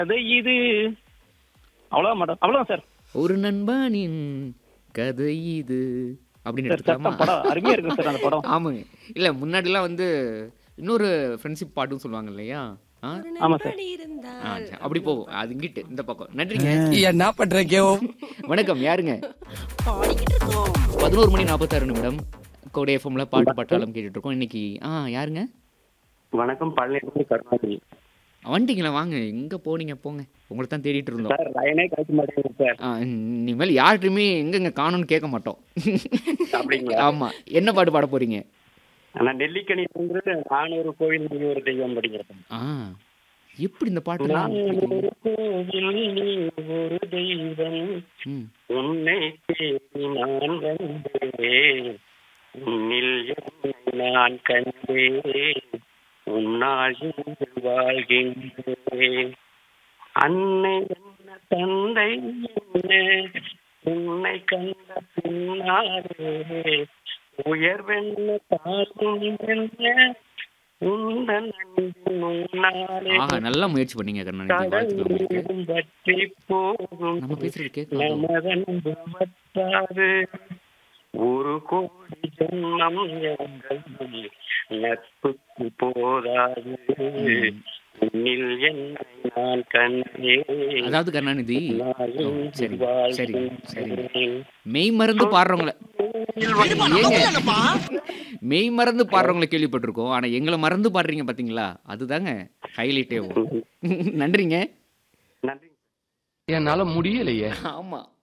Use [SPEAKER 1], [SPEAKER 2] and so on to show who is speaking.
[SPEAKER 1] அது இது அவ்வளோதான் மேடம் அவ்வளோதான் சார்
[SPEAKER 2] ஒரு நண்பனின் கதை இது அப்படின்னு
[SPEAKER 1] சார்
[SPEAKER 2] எடுத்துக்கலாமா
[SPEAKER 1] சத்தம் படம் அருமையா இருக்கு சார் அந்த படம்
[SPEAKER 2] ஆமாங்க இல்ல முன்னாடிலாம் வந்து இன்னொரு ஃப்ரெண்ட்ஷிப் பாட்டும் சொல்லுவாங்க இல்லையா ஆ?
[SPEAKER 1] ஆமா சார்
[SPEAKER 2] ஆ, சரி, அப்படி போகும் அது இங்கிட்டு இந்த பக்கம் நன்றிங்க
[SPEAKER 3] என்ன பண்ற கேவோ
[SPEAKER 2] வணக்கம் யாருங்க பதினோரு மணி நாற்பத்தாறு நிமிடம் கோடை எஃப்எம்ல பாட்டு பட்டாளம் கேட்டுட்டு இருக்கோம் இன்னைக்கு ஆ யாருங்க
[SPEAKER 4] வணக்கம் பழனியிலிருந்து கருணாநிதி
[SPEAKER 2] வந்துட்டீங்களா வாங்க எங்க போனீங்க போங்க உங்களை தான் தேடிட்டு இருந்தோம்
[SPEAKER 4] சார் லைனே கிடைக்க மாட்டேங்குது சார்
[SPEAKER 2] ஆ, இனிமேல் யார்கிட்டயுமே எங்கெங்க காணும்னு கேட்க மாட்டோம்
[SPEAKER 4] அப்படிங்களா
[SPEAKER 2] ஆமா என்ன பாட்டு பாட போறீங்க
[SPEAKER 4] ஆனா நெல்லிக்கனி வந்து நான் ஒரு கோவில் நீ ஒரு தெய்வம் படிக்கிறேன்
[SPEAKER 2] ஆ எப்படி இந்த பாட்டுலாம்
[SPEAKER 4] நான்
[SPEAKER 2] கேக்குறீங்க?
[SPEAKER 4] ஒரு கோவில் நீ ஒரு தெய்வம்
[SPEAKER 2] ம்
[SPEAKER 4] உன்னை தேடி நான் வந்தேன் உன்னில் என்னை நான் கண்டேன் உன்னால் இன்று வாழ்கின்றேன் அன்னை என்ன தந்தை என்ன உன்னை கண்ட பின்னாலே உயர்வென்ன தாழ்வும் என்ன உந்தன் அன்பின் முன்னாலே
[SPEAKER 2] ஆஹா நல்லா முயற்சி பண்ணீங்க கருணாநிதி வாழ்த்துக்கள் உங்களுக்கு
[SPEAKER 4] கடலும் வற்றி போகும்
[SPEAKER 2] நம்ம பேசுறது கேட்கலாம்
[SPEAKER 4] நமதன்பு வற்றாது ஒரு கோடி ஜென்மம் எங்கள் நட்புக்கு போதாது உன்னில் என்னை நான் கண்டேன்
[SPEAKER 2] அதாவது கருணாநிதி
[SPEAKER 4] நான்
[SPEAKER 2] ஓ,
[SPEAKER 4] இன்று
[SPEAKER 2] சரி சரி சரி
[SPEAKER 4] வாழ்கின்றேன்.
[SPEAKER 2] மெய் மறந்து பாடுறவங்கள ஏங்க மெய் மறந்து பாடுறவங்கள கேள்விப்பட்டிருக்கோம் ஆனா எங்களை மறந்து பாடுறீங்க பாத்தீங்களா அதுதாங்க ஹைலைட்டே நன்றிங்க
[SPEAKER 4] நன்றி
[SPEAKER 3] என்னால முடியலையே
[SPEAKER 2] ஆமா